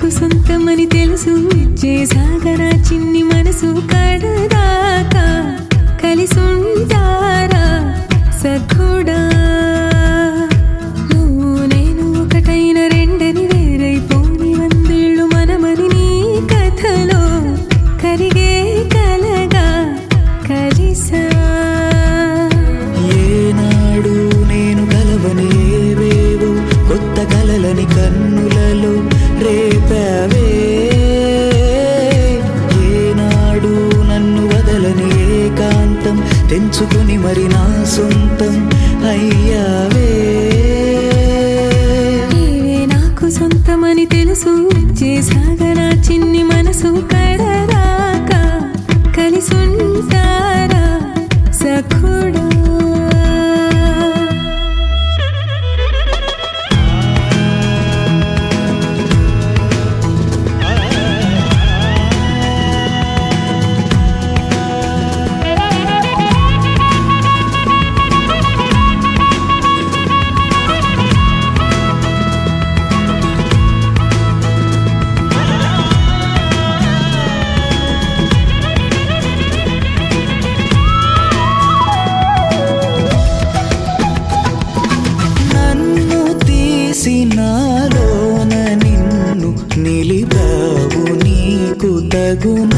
సొంతమని తెలుసు చేసాగరా చిన్ని మనసు కడదాకా కలిసుంటారా సఖుడా నువ్వు నేను ఒకటైన రెండని వేరైపోని వందేళ్ళు మనమని నీ కథలో కరిగే కలగా కలిసా ఏనాడు నేను కలవని ఏవేవో కొత్త కలలని కన్నులలో రేపావే ఏనాడు నన్ను వదలని ఏకాంతం తెంచుకుని మరి నా సొంతం అయ్యావే నీవే నాకు సొంతమని తెలుసు చేసాగరా చిన్ని మనసు కడరాక కలిసుంటారా సఖుడా నన్ను తీసినాలోన నిన్ను నిలిపావు నీకు తగున